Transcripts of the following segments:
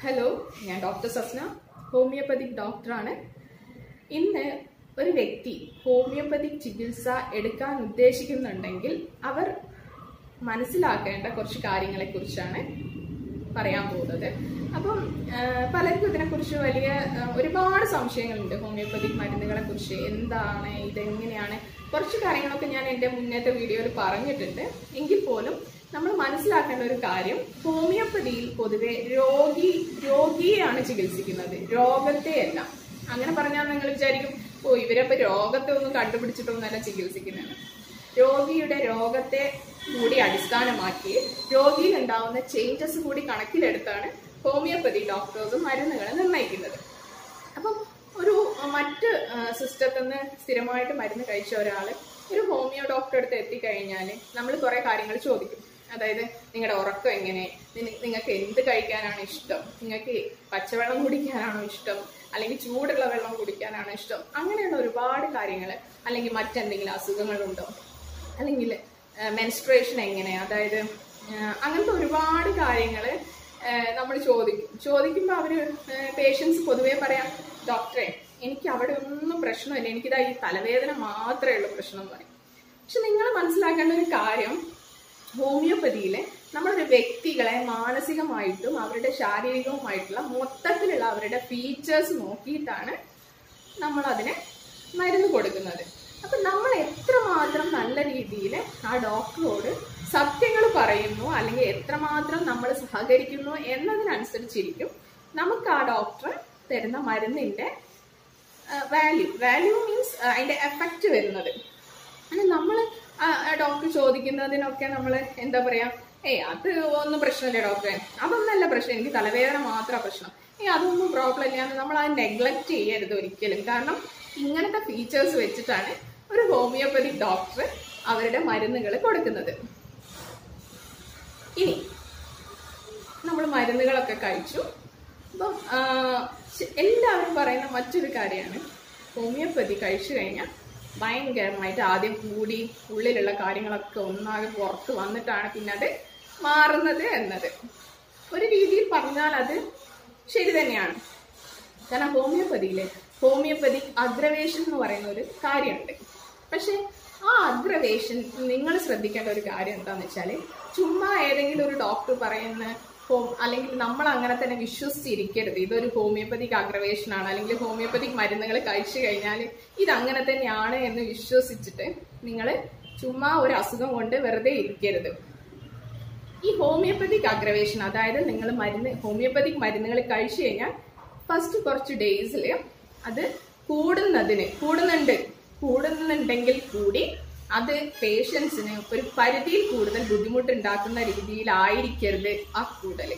hello ഞാൻ doctor സസ്ന homoeopathic ഡോക്ടറാണ് ഇന്ന് ഒരു വ്യക്തി ഹോമിയോപ്പതിക് ചികിത്സ എടുക്കാൻ ഉദ്ദേശിക്കുന്നുണ്ടെങ്കിൽ അവർ മനസ്സിലാക്കേണ്ട കുറച്ച് കാര്യങ്ങളെ കുറിച്ചാണ് പറയാൻ പോകുന്നത് അപ്പം ആ, പലർക്കും ഇതിനെക്കുറിച്ച് വലിയ ആ, ഒരുപാട് സംശയങ്ങളുണ്ട് ഹോമിയോപ്പതിക് മരുന്നുകളെ കുറിച്ച് എന്താണ് ഇതെങ്ങനെയാണ് കുറച്ച് കാര്യങ്ങളൊക്കെ ഞാൻ എൻ്റെ മുന്നത്തെ വീഡിയോയിൽ പറഞ്ഞിട്ടുണ്ട് എങ്കിൽ പോലും നമ്മൾ മനസ്സിലാക്കേണ്ട ഒരു കാര്യം ഹോമിയോപ്പതിയിൽ പൊതുവെ രോഗി രോഗിയെയാണ് ചികിത്സിക്കുന്നത് രോഗത്തെയല്ല അങ്ങനെ പറഞ്ഞാൽ നിങ്ങൾ വിചാരിക്കും ഓ ഇവരപ്പോ രോഗത്തെ ഒന്നും കണ്ടുപിടിച്ചിട്ടൊന്നുമല്ല ചികിത്സിക്കുന്നത് രോഗിയുടെ രോഗത്തെ കൂടി അടിസ്ഥാനമാക്കി രോഗിയിൽ ഉണ്ടാവുന്ന ചേഞ്ചസ് കൂടി കണക്കിലെടുത്താണ് ഹോമിയോപ്പതി ഡോക്ടേഴ്സും മരുന്നുകൾ നിർണ്ണയിക്കുന്നത് അപ്പം ഒരു മറ്റ് സിസ്റ്റത്തിൽ നിന്ന് സ്ഥിരമായിട്ട് മരുന്ന് കഴിച്ച ഒരാൾ ഒരു ഹോമിയോ ഡോക്ടറെ അടുത്ത് എത്തിക്കഴിഞ്ഞാൽ നമ്മൾ കുറേ കാര്യങ്ങൾ ചോദിക്കും അതായത് നിങ്ങളുടെ ഉറക്കം എങ്ങനെ നിന- നിങ്ങൾക്ക് എന്ത് കഴിക്കാനാണ് ഇഷ്ടം നിങ്ങൾക്ക് പച്ചവെള്ളം കുടിക്കാനാണോ ഇഷ്ടം അല്ലെങ്കിൽ ചൂടുള്ള വെള്ളം കുടിക്കാനാണോ ഇഷ്ടം അങ്ങനെയുള്ള ഒരുപാട് കാര്യങ്ങൾ അല്ലെങ്കിൽ മറ്റെന്തെങ്കിലും അസുഖങ്ങളുണ്ടോ അല്ലെങ്കിൽ മെൻസ്ട്രേഷൻ എങ്ങനെ അതായത് ആ, അങ്ങനത്തെ ഒരുപാട് കാര്യങ്ങൾ നമ്മൾ ചോദിക്കും ചോദിക്കുമ്പോൾ അവർ പേഷ്യൻസ് പൊതുവേ പറയാം ഡോക്ടറെ എനിക്ക് അവിടെ ഒന്നും പ്രശ്നമില്ല എനിക്കിതാ ഈ തലവേദന മാത്രമേ ഉള്ളൂ പ്രശ്നം എന്ന് പറയും പക്ഷെ നിങ്ങൾ മനസ്സിലാക്കേണ്ട ഒരു കാര്യം ഹോമിയോപ്പതിയിലെ നമ്മളൊരു വ്യക്തികളെ മാനസികമായിട്ടും അവരുടെ ശാരീരികവുമായിട്ടുള്ള മൊത്തത്തിലുള്ള അവരുടെ ഫീച്ചേഴ്സ് നോക്കിയിട്ടാണ് നമ്മൾ അതിന് മരുന്ന് കൊടുക്കുന്നത് അപ്പൊ നമ്മൾ എത്രമാത്രം നല്ല രീതിയിൽ ആ ഡോക്ടറോട് സത്യങ്ങൾ പറയുന്നു അല്ലെങ്കിൽ എത്രമാത്രം നമ്മൾ സഹകരിക്കുന്നു എന്നതിനനുസരിച്ചിരിക്കും നമുക്ക് ആ ഡോക്ടർ തരുന്ന മരുന്നിന്റെ വാല്യൂ വാല്യൂ മീൻസ് അതിന്റെ എഫക്റ്റ് വരുന്നത് അങ്ങനെ നമ്മൾ ഡോക്ടർ ചോദിക്കുന്നതിനൊക്കെ നമ്മൾ എന്താ പറയാ ഏയ് അത് ഒന്നും പ്രശ്നമില്ല ഡോക്ടറെ അതൊന്നല്ല പ്രശ്നം എനിക്ക് തലവേദന മാത്രമാണ് പ്രശ്നം ഏയ് അതൊന്നും പ്രോബ്ലം ഇല്ല എന്ന് നമ്മൾ അത് നെഗ്ലക്ട് ചെയ്യരുത് ഒരിക്കലും കാരണം ഇങ്ങനത്തെ ഫീച്ചേഴ്സ് വെച്ചിട്ടാണ് ഒരു ഹോമിയോപ്പതിക് ഡോക്ടർ അവരുടെ മരുന്നുകൾ കൊടുക്കുന്നത് ഇനി നമ്മൾ മരുന്നുകളൊക്കെ കഴിച്ചു അപ്പം ആ, ശ- എല്ലാവരും പറയുന്ന മറ്റൊരു കാര്യമാണ് ഹോമിയോപ്പതി കഴിച്ചു കഴിഞ്ഞാൽ ഭയങ്കരമായിട്ട് ആദ്യം കൂടി ഉള്ളിലുള്ള കാര്യങ്ങളൊക്കെ ഒന്നാകെ പുറത്ത് വന്നിട്ടാണ് പിന്നെ അത് മാറുന്നത് എന്നത് ഒരു രീതിയിൽ പറഞ്ഞാൽ അത് ശരി തന്നെയാണ് കാരണം ഹോമിയോപ്പതിയിൽ ഹോമിയോപ്പതിക് അഗ്രവേഷൻ എന്ന് പറയുന്ന ഒരു കാര്യമുണ്ട് പക്ഷെ ആ അഗ്രവേഷൻ നിങ്ങൾ ശ്രദ്ധിക്കേണ്ട ഒരു കാര്യം എന്താന്ന് വെച്ചാൽ ചുമ്മാ ഏതെങ്കിലും ഒരു ഡോക്ടർ പറയുന്ന ഹോം അല്ലെങ്കിൽ നമ്മൾ അങ്ങനെ തന്നെ വിശ്വസിച്ചിരിക്കരുത് ഇതൊരു ഹോമിയോപ്പതിക് അഗ്രവേഷൻ ആണ് അല്ലെങ്കിൽ ഹോമിയോപ്പതിക് മരുന്നുകൾ കഴിച്ചു കഴിഞ്ഞാൽ ഇത് അങ്ങനെ തന്നെയാണ് എന്ന് വിശ്വസിച്ചിട്ട് നിങ്ങൾ ചുമ്മാ ഒരു അസുഖം കൊണ്ട് വെറുതെ ഇരിക്കരുത് ഈ ഹോമിയോപ്പതിക് അഗ്രവേഷൻ അതായത് നിങ്ങൾ മരുന്ന് ഹോമിയോപ്പതിക് മരുന്നുകൾ കഴിച്ചു കഴിഞ്ഞാൽ ഫസ്റ്റ് കുറച്ച് ഡേയ്സിൽ അത് കൂടുന്നതിന് കൂടുന്നുണ്ട് കൂടുന്നുണ്ടെങ്കിൽ കൂടി അത് പേഷ്യൻസിന് ഒരു പരിധിയിൽ കൂടുതൽ ബുദ്ധിമുട്ടുണ്ടാക്കുന്ന രീതിയിലായിരിക്കരുത് ആ കൂടൽ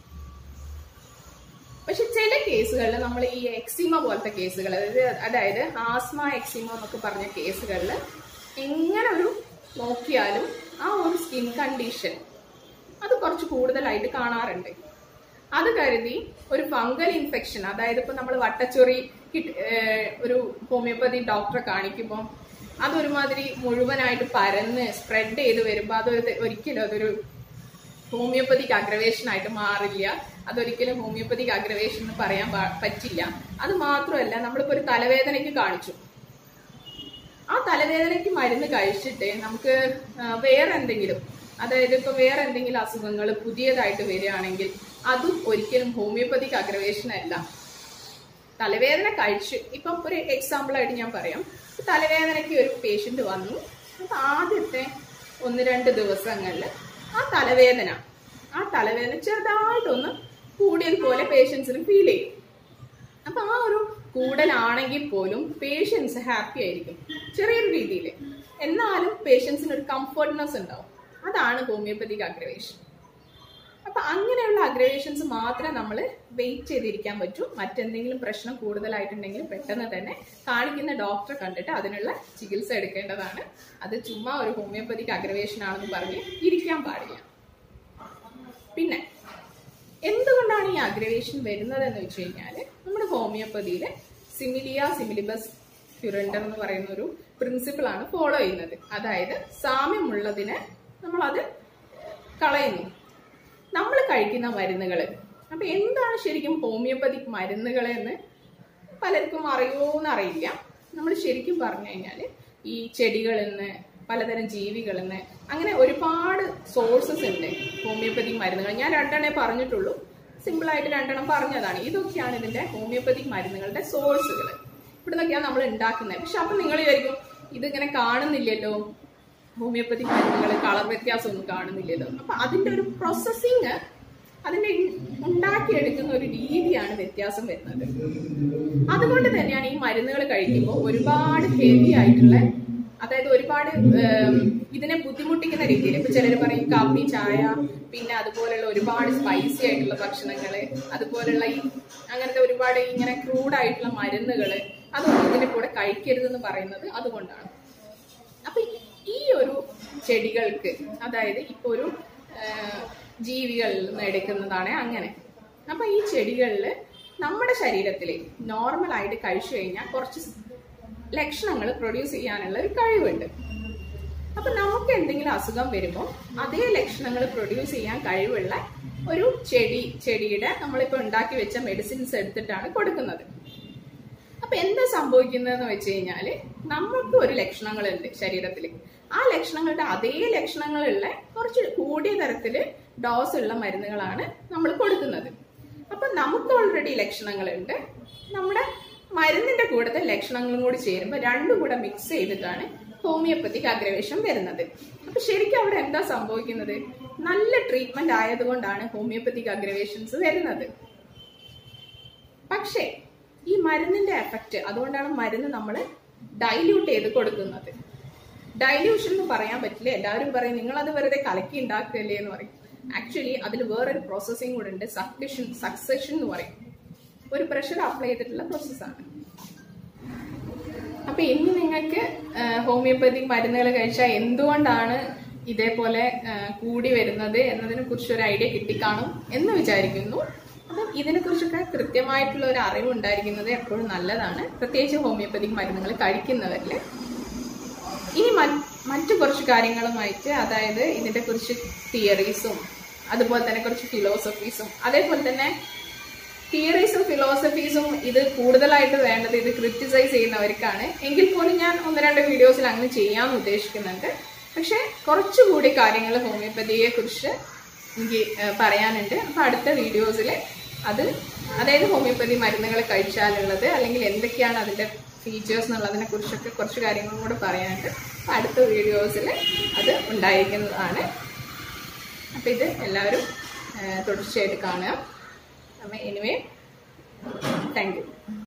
പക്ഷെ ചില കേസുകളിൽ നമ്മൾ ഈ എക്സിമ പോലത്തെ കേസുകൾ അതായത് അതായത് ആസ്മ എക്സിമ എന്നൊക്കെ പറഞ്ഞ കേസുകളിൽ എങ്ങനെ ഒരു നോക്കിയാലും ആ ഒരു സ്കിൻ കണ്ടീഷൻ അത് കുറച്ച് കൂടുതലായിട്ട് കാണാറുണ്ട് അത് കരുതി ഒരു ഫംഗൽ ഇൻഫെക്ഷൻ അതായത് ഇപ്പൊ നമ്മൾ വട്ടച്ചൊറി കിട്ട്- ഏഹ് ഒരു ഹോമിയോപ്പതി ഡോക്ടറെ കാണിക്കുമ്പോൾ അതൊരുമാതിരി മുഴുവനായിട്ട് പരന്ന് സ്പ്രെഡ് ചെയ്ത് വരുമ്പോൾ അതൊരു ഒരിക്കലും അതൊരു ഹോമിയോപ്പതിക് അഗ്രവേഷൻ ആയിട്ട് മാറില്ല അതൊരിക്കലും ഹോമിയോപ്പതിക് അഗ്രവേഷൻ എന്ന് പറയാൻ പാ- പറ്റില്ല അത് മാത്രമല്ല നമ്മളിപ്പോ ഒരു തലവേദനയ്ക്ക് കാണിച്ചു ആ തലവേദനയ്ക്ക് മരുന്ന് കഴിച്ചിട്ട് നമുക്ക് ആ, വേറെ എന്തെങ്കിലും അതായത് ഇപ്പൊ വേറെ എന്തെങ്കിലും അസുഖങ്ങൾ പുതിയതായിട്ട് വരികയാണെങ്കിൽ അതും ഒരിക്കലും ഹോമിയോപ്പതിക് അഗ്രവേഷൻ അല്ല തലവേദന കഴിച്ച് ഇപ്പം ഒരു എക്സാമ്പിൾ ആയിട്ട് ഞാൻ പറയാം തലവേദനയ്ക്ക് ഒരു പേഷ്യന്റ് വന്നു അപ്പൊ ആദ്യത്തെ ഒന്ന് രണ്ട് ദിവസങ്ങളിൽ ആ തലവേദന ആ തലവേദന ചെറുതായിട്ടൊന്ന് കൂടിയത് പോലെ പേഷ്യൻസിന് ഫീൽ ചെയ്യും അപ്പൊ ആ ഒരു കൂടലാണെങ്കിൽ പോലും പേഷ്യൻസ് ഹാപ്പി ആയിരിക്കും ചെറിയൊരു രീതിയിൽ എന്നാലും പേഷ്യൻസിന് ഒരു കംഫർട്ട്നെസ് ഉണ്ടാവും അതാണ് ഹോമിയോപ്പതിക് അഗ്രവേഷൻ അപ്പൊ അങ്ങനെയുള്ള അഗ്രവേഷൻസ് മാത്രമേ നമ്മൾ വെയിറ്റ് ചെയ്തിരിക്കാൻ പറ്റൂ മറ്റെന്തെങ്കിലും പ്രശ്നം കൂടുതലായിട്ടുണ്ടെങ്കിൽ പെട്ടെന്ന് തന്നെ കാണിക്കുന്ന ഡോക്ടറെ കണ്ടിട്ട് അതിനുള്ള ചികിത്സ എടുക്കേണ്ടതാണ് അത് ചുമ്മാ ഒരു ഹോമിയോപ്പതിക് അഗ്രവേഷൻ ആണെന്ന് പറഞ്ഞ് ഇരിക്കാൻ പാടില്ല പിന്നെ എന്തുകൊണ്ടാണ് ഈ അഗ്രവേഷൻ വരുന്നത് എന്ന് വെച്ച് കഴിഞ്ഞാൽ നമ്മുടെ ഹോമിയോപ്പതിയിലെ സിമിലിയ സിമിലിബസ് ക്യുറൻഡർ എന്ന് പറയുന്ന ഒരു പ്രിൻസിപ്പിൾ ആണ് ഫോളോ ചെയ്യുന്നത് അതായത് സാമ്യമുള്ളതിന് നമ്മളത് കളയുന്നു നമ്മൾ കഴിക്കുന്ന മരുന്നുകൾ അപ്പൊ എന്താണ് ശരിക്കും ഹോമിയോപ്പതിക് മരുന്നുകൾ എന്ന് പലർക്കും അറിയുമോന്ന് അറിയില്ല നമ്മൾ ശരിക്കും പറഞ്ഞു കഴിഞ്ഞാൽ ഈ ചെടികളിൽ നിന്ന് പലതരം ജീവികളിൽ നിന്ന് അങ്ങനെ ഒരുപാട് സോഴ്സസ് ഉണ്ട് ഹോമിയോപ്പതിക് മരുന്നുകൾ ഞാൻ രണ്ടെണ്ണേ പറഞ്ഞിട്ടുള്ളൂ സിമ്പിൾ ആയിട്ട് രണ്ടെണ്ണം പറഞ്ഞതാണ് ഇതൊക്കെയാണ് ഇതിന്റെ ഹോമിയോപ്പതിക് മരുന്നുകളുടെ സോഴ്സുകൾ ഇവിടെ നിന്നൊക്കെയാണ് നമ്മൾ ഉണ്ടാക്കുന്നത് പക്ഷെ അപ്പൊ നിങ്ങൾ വിചാരിക്കും ഇതിങ്ങനെ കാണുന്നില്ലല്ലോ ഹോമിയോപ്പതിക് മരുന്നുകൾ കളർ വ്യത്യാസം ഒന്നും കാണുന്നില്ലല്ലോ അപ്പൊ അതിന്റെ ഒരു പ്രോസസ്സിങ് അതിന്റെ ഉണ്ടാക്കിയെടുക്കുന്ന ഒരു രീതിയാണ് വ്യത്യാസം വരുന്നത് അതുകൊണ്ട് തന്നെയാണ് ഈ മരുന്നുകൾ കഴിക്കുമ്പോൾ ഒരുപാട് ഹെവി ആയിട്ടുള്ള അതായത് ഒരുപാട് ഏം, ഇതിനെ ബുദ്ധിമുട്ടിക്കുന്ന രീതിയിൽ ഇപ്പൊ ചിലർ പറയും കാപ്പി ചായ പിന്നെ അതുപോലെയുള്ള ഒരുപാട് സ്പൈസി ആയിട്ടുള്ള ഭക്ഷണങ്ങള് അതുപോലെയുള്ള ഈ അങ്ങനത്തെ ഒരുപാട് ഇങ്ങനെ ക്രൂഡ് ആയിട്ടുള്ള മരുന്നുകള് അതൊന്നും ഇതിന്റെ കൂടെ കഴിക്കരുതെന്ന് പറയുന്നത് അതുകൊണ്ടാണ് അപ്പൊ ഈ ഒരു ചെടികൾക്ക് അതായത് ഇപ്പൊ ഒരു ആ, ജീവികളിൽ നിന്ന് എടുക്കുന്നതാണ് അങ്ങനെ അപ്പൊ ഈ ചെടികളിൽ നമ്മുടെ ശരീരത്തിൽ നോർമൽ ആയിട്ട് കഴിച്ചു കഴിഞ്ഞാൽ കുറച്ച് ലക്ഷണങ്ങൾ പ്രൊഡ്യൂസ് ചെയ്യാനുള്ള ഒരു കഴിവുണ്ട് അപ്പൊ നമുക്ക് എന്തെങ്കിലും അസുഖം വരുമ്പോൾ അതേ ലക്ഷണങ്ങൾ പ്രൊഡ്യൂസ് ചെയ്യാൻ കഴിവുള്ള ഒരു ചെടി ചെടിയുടെ നമ്മളിപ്പോ ഉണ്ടാക്കി വെച്ച മെഡിസിൻസ് എടുത്തിട്ടാണ് കൊടുക്കുന്നത് അപ്പൊ എന്താ സംഭവിക്കുന്നതെന്ന് വെച്ച് കഴിഞ്ഞാല് നമുക്ക് ഒരു ലക്ഷണങ്ങളുണ്ട് ശരീരത്തിൽ ആ ലക്ഷണങ്ങളുടെ അതേ ലക്ഷണങ്ങളുള്ള കുറച്ച് കൂടിയ തരത്തില് ഡോസ് ഉള്ള മരുന്നുകളാണ് നമ്മൾ കൊടുക്കുന്നത് അപ്പൊ നമുക്ക് ഓൾറെഡി ലക്ഷണങ്ങളുണ്ട് നമ്മുടെ മരുന്നിന്റെ കൂടത്തെ ലക്ഷണങ്ങളും കൂടി ചേരുമ്പോൾ രണ്ടും കൂടെ മിക്സ് ചെയ്തിട്ടാണ് ഹോമിയോപ്പത്തിക് അഗ്രവേഷൻ വരുന്നത് അപ്പൊ ശരിക്കും അവിടെ എന്താ സംഭവിക്കുന്നത് നല്ല ട്രീറ്റ്മെന്റ് ആയതുകൊണ്ടാണ് ഹോമിയോപ്പത്തിക് അഗ്രവേഷൻസ് വരുന്നത് പക്ഷേ ഈ മരുന്നിന്റെ എഫക്റ്റ് അതുകൊണ്ടാണ് മരുന്ന് നമ്മൾ ഡൈല്യൂട്ട് ചെയ്ത് കൊടുക്കുന്നത് ഡൈല്യൂഷൻ എന്ന് പറയാൻ പറ്റില്ല എല്ലാവരും പറയും നിങ്ങൾ അത് വെറുതെ കലക്കി ഉണ്ടാക്കുകയല്ലേ എന്ന് പറയും ആക്ച്വലി അതിൽ വേറൊരു പ്രോസസ്സിംഗ് കൂടെ ഉണ്ട് സക്സഷൻ സക്സഷൻ എന്ന് പറയും ഒരു പ്രഷർ അപ്ലൈ ചെയ്തിട്ടുള്ള പ്രോസസ്സാണ് അപ്പൊ ഇനി നിങ്ങൾക്ക് ഹോമിയോപ്പതിക് മരുന്നുകൾ കഴിച്ചാൽ എന്തുകൊണ്ടാണ് ഇതേപോലെ ആ, കൂടി വരുന്നത് എന്നതിനെ കുറിച്ച് ഒരു ഐഡിയ കിട്ടിക്കാണും എന്ന് വിചാരിക്കുന്നു അപ്പം ഇതിനെക്കുറിച്ചൊക്കെ കൃത്യമായിട്ടുള്ള ഒരു അറിവ് ഉണ്ടായിരിക്കുന്നത് എപ്പോഴും നല്ലതാണ് പ്രത്യേകിച്ച് ഹോമിയോപ്പതിക് മരുന്നുകൾ കഴിക്കുന്നവരിൽ ഇനി മ- മറ്റു കുറച്ച് കാര്യങ്ങളുമായിട്ട് അതായത് ഇതിന്റെ കുറിച്ച് തിയറീസും അതുപോലെ തന്നെ കുറച്ച് ഫിലോസഫീസും അതേപോലെ തന്നെ തിയറീസും ഫിലോസഫീസും ഇത് കൂടുതലായിട്ട് വേണ്ടത് ഇത് ക്രിറ്റിസൈസ് ചെയ്യുന്നവർക്കാണ് എങ്കിൽ പോലും ഞാൻ ഒന്ന് രണ്ട് വീഡിയോസിൽ അങ്ങനെ ചെയ്യാമെന്ന് ഉദ്ദേശിക്കുന്നുണ്ട് പക്ഷെ കുറച്ചുകൂടി കാര്യങ്ങൾ ഹോമിയോപ്പതിയെ കുറിച്ച് എനിക്ക് ഏഹ്, പറയാനുണ്ട് അപ്പൊ അടുത്ത വീഡിയോസിൽ അത് അതായത് ഹോമിയോപ്പതി മരുന്നുകൾ കഴിച്ചാലുള്ളത് അല്ലെങ്കിൽ എന്തൊക്കെയാണ് അതിന്റെ ഫീച്ചേഴ്സ് എന്നുള്ളതിനെ കുറിച്ചൊക്കെ കുറച്ച് കാര്യങ്ങളും കൂടെ പറയാനുണ്ട് അപ്പൊ അടുത്ത വീഡിയോസിൽ അത് ഉണ്ടായിരിക്കുന്നതാണ് അപ്പൊ ഇത് എല്ലാവരും ഏഹ്, തുടർച്ചയായിട്ട് കാണുക അപ്പം എനിവേ താങ്ക് യു